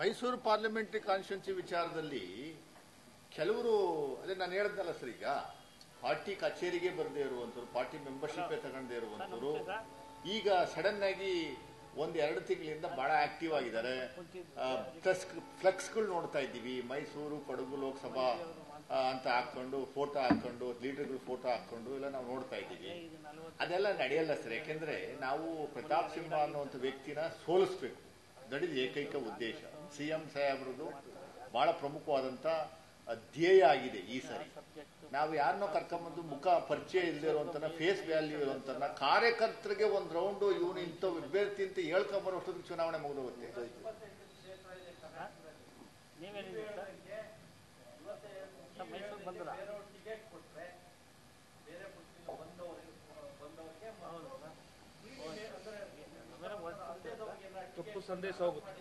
Mysuru parliamentary constituency ವಿಚಾರದಲ್ಲಿ ಕೆಲವರು ಅದೇ ನಾನು ಹೇಳ್ದಲ್ಲ ಸರ್ ಈಗ ಪಾರ್ಟಿ ಕಚೇರಿಗೆ ಬರದೇ ಇರುವಂತವ್ರು ಪಾರ್ಟಿ ಮೆಂಬರ್ಶಿಪ್ ತಗೊಂಡೇ ಇರುವಂತವ್ರು ಈಗ ಸಡನ್ ಆಗಿ ಒಂದ್ ಎರಡು ತಿಂಗಳಿಂದ ಬಹಳ ಆಕ್ಟಿವ್ ಆಗಿದ್ದಾರೆ ಫ್ಲೆಕ್ಸ್ಗಳು ನೋಡ್ತಾ ಇದ್ದೀವಿ ಮೈಸೂರು ಕೊಡಗು ಲೋಕಸಭಾ ಆ, ಅಂತ ಹಾಕೊಂಡು ಫೋಟೋ ಹಾಕೊಂಡು ಲೀಡರ್ಗಳು ಫೋಟೋ ಹಾಕೊಂಡು ಎಲ್ಲ ನಾವು ನೋಡ್ತಾ ಇದ್ದೀವಿ ಅದೆಲ್ಲ ನಡೆಯಲ್ಲ ಸರ್ ಯಾಕೆಂದ್ರೆ ನಾವು ಪ್ರತಾಪ್ ಸಿಂಹ ಅನ್ನುವಂಥ ವ್ಯಕ್ತಿನ ಸೋಲಿಸ್ಬೇಕು ದಟ್ ಇಸ್ ಏಕೈಕ ಉದ್ದೇಶ ಸಿಎಂ ಸಾಹೇಬ್ರದ್ದು ಬಹಳ ಪ್ರಮುಖವಾದಂತ ಆ, ಧ್ಯೇಯ ಆಗಿದೆ ಈ ಸರಿ ನಾವು ಯಾರನ್ನೋ ಕರ್ಕೊಂಬಂದು ಮುಖ ಪರಿಚಯ ಇಲ್ಲದೆ ಇರುವಂತನ ಫೇಸ್ ವ್ಯಾಲ್ಯೂ ಇರುವಂತನ ಕಾರ್ಯಕರ್ತರಿಗೆ ಒಂದ್ ರೌಂಡ್ ಇವನು ಇಂಥ ಅಭ್ಯರ್ಥಿ ಅಂತ ಹೇಳ್ಕೊಂಬರೋ ಅಷ್ಟೊತ್ತಿಗೆ ಚುನಾವಣೆ ಮುಗಿದೋಗುತ್ತೆ ನೀವೇನಿದೆ ಸರ್ ಸರ್ ಮೈಸೂರು ಬಂದಿಲ್ಲ ತಪ್ಪು ಸಂದೇಶ ಹೋಗುತ್ತೆ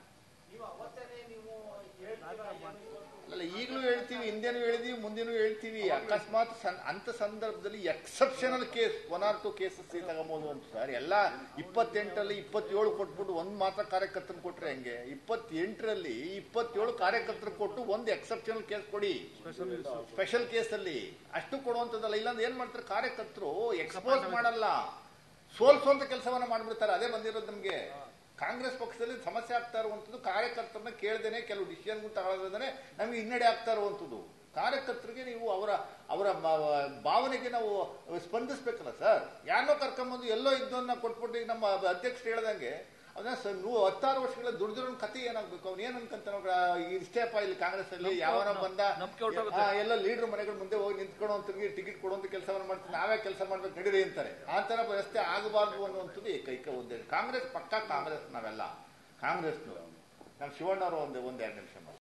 ಅಲ್ಲ ಈಗಲೂ ಹೇಳ್ತೀವಿ ಹಿಂದೆನೂ ಹೇಳಿದೀವಿ ಮುಂದೆನೂ ಹೇಳ್ತೀವಿ ಅಕಸ್ಮಾತ್ ಸನ್- ಅಂತ ಸಂದರ್ಭದಲ್ಲಿ exceptional case one or two cases ತಗೊಂಬೋದು ಅಂತ ಸರ್ ಎಲ್ಲ ಇಪ್ಪತ್ತೆಂಟರಲ್ಲಿ ಇಪ್ಪತ್ತೇಳು ಕೊಟ್ಬಿಟ್ಟು ಒಂದ್ ಮಾತ್ರ ಕಾರ್ಯಕರ್ತನ ಕೊಟ್ರೆ ಹೆಂಗೆ ಇಪ್ಪತ್ತೆಂಟರಲ್ಲಿ ಇಪ್ಪತ್ತೇಳು ಕಾರ್ಯಕರ್ತರು ಕೊಟ್ಟು ಒಂದು ಎಕ್ಸೆಪ್ಷನಲ್ ಕೇಸ್ ಕೊಡಿ ಸ್ಪೆಷಲ್ ಕೇಸ್ ಅಲ್ಲಿ ಅಷ್ಟು ಕೊಡುವಂತದ್ದಲ್ಲ ಇಲ್ಲಾಂದ್ರೆ ಏನ್ ಮಾಡ್ತಾರೆ ಕಾರ್ಯಕರ್ತರು ಎಕ್ಸ್ಪೋಸ್ ಮಾಡಲ್ಲ ಸೋಲ್ಸುವಂತ ಕೆಲಸವನ್ನ ಮಾಡ್ಬಿಡ್ತಾರೆ ಅದೇ ಬಂದಿರೋದು ನಮ್ಗೆ ಕಾಂಗ್ರೆಸ್ ಪಕ್ಷದಲ್ಲಿ ಸಮಸ್ಯೆ ಆಗ್ತಾ ಇರುವಂತದ್ದು ಕಾರ್ಯಕರ್ತರನ್ನ ಕೇಳ್ದೇನೆ ಕೆಲವು ಡಿಸಿಷನ್ ತಗೊಳ್ಳೋದ್ರೆ ನಮಗೆ ಹಿನ್ನಡೆ ಆಗ್ತಾ ಇರುವಂತದ್ದು ಕಾರ್ಯಕರ್ತರಿಗೆ ನೀವು ಅವರ ಅವರ ಬ- ಭಾವನೆಗೆ ನಾವು ಸ್ಪಂದಿಸ್ಬೇಕಲ್ಲ ಸರ್ ಯಾರನ್ನೋ ಕರ್ಕೊಂಬಂದು ಎಲ್ಲೋ ಇದ್ದವನ್ನ ಕೊಟ್ಬಿಟ್ಟು ಈಗ ನಮ್ಮ ಅಧ್ಯಕ್ಷರು ಹೇಳ್ದಂಗೆ ಅದನ್ನ ಸ- ನೂ ಹತ್ತಾರು ವರ್ಷಗಳ ದುಡ್ದಿರೋ ಕಥೆ ಏನಾಗ್ಬೇಕು ಅವ್ನು ಏನ್ ಅನ್ಕಂತಾನ ಇಷ್ಟೇಪ್ಪ ಇಲ್ಲಿ ಕಾಂಗ್ರೆಸ್ ಅಲ್ಲಿ ಯಾವನ ಬಂದ ನಂಬ್ಕೆ ಹೊರ್ಟೋಗುತ್ತೆ. ಆ, ಎಲ್ಲ ಲೀಡರ್ ಮನೆಗಳ ಮುಂದೆ ಹೋಗಿ ನಿಂತ್ಕೊಂಡು ಅಂತರಿಗೆ ಟಿಕೆಟ್ ಕೊಡುವಂತ ಕೆಲಸವನ್ನು ಮಾಡ್ತೀವಿ ನಾವೇ ಕೆಲಸ ಮಾಡ್ಬೇಕು ನಡೀರಿ ಅಂತಾರೆ ಆ ತರ ವ್ಯವಸ್ಥೆ ಆಗಬಾರ್ದು ಅನ್ನುವಂಥದ್ದು ಏಕೈಕ ಉದ್ದೇಶ ಕಾಂಗ್ರೆಸ್ ಪಕ್ಕ ಕಾಂಗ್ರೆಸ್ ನಾವೆಲ್ಲ ಕಾಂಗ್ರೆಸ್ನವರು ನಮ್ಮ ಶಿವಣ್ಣವರು ಒಂದು ಒಂದೆರಡು ನಿಮಿಷ ಮಾಡಿ